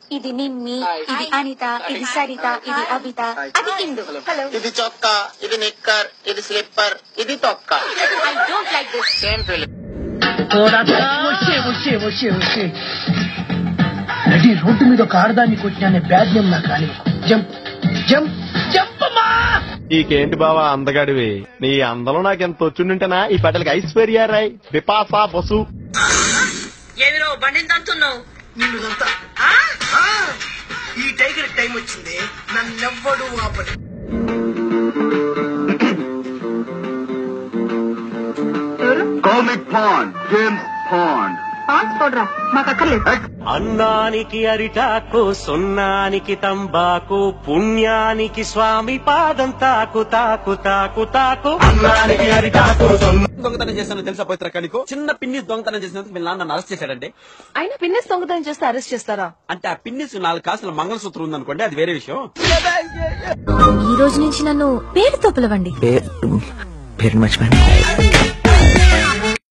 ఇది నిమ్మి ఇది అనిత ఇది సరిత ఇది అబిత అది ఇందు హలో ఇది చొక్కా ఇది నిక్కర్ ఇది స్లిప్పర్ ఇది తొక్క I don't like this same feeling నడి రోడ్డు మీద ఒక ఆడదాన్ని కొట్టిన బ్యాడ్ నేమ్ నాకు రాని జంప్ జంప్ జంప్ అమ్మా నీకేంటి బావా అందగాడివి నీ అందలో నాకు ఎంత వచ్చుంటుంటేనా ఈ బట్టలకి ఐశ్వర్య రాయ్ బిపాసా బసు ఏమిరో బండిని తంతున్నావు నిన్ను దంతా ఈ టైగర్ టైం వచ్చింది నన్నెవ్వడు ఆపడు కామిక్ పాండ్ జేమ్స్ పాండ్ అన్నానికి అరిటాకు సున్నానికి తంబాకు పుణ్యానికి స్వామి పాదం తాకు తాకు తాకు తాకు అన్నానికి అరిటాకు దొంగతనం చేస్తానని తెలుసా పవిత్ర కణికు చిన్న పిన్నిస్ దొంగతనం చేసినందుకు మీ నాన్న అరెస్ట్ చేశాడంటే అయినా పిన్నెస్ దొంగతనం చేస్తే అరెస్ట్ చేస్తారా అంటే ఆ పిన్నిస్ నాలుగు కాసుల మంగళసూత్రం ఉందనుకోండి అది వేరే విషయం ఈ రోజు నుంచి నన్ను పేరుతో పిలవండి పేరు మర్చిపోయాను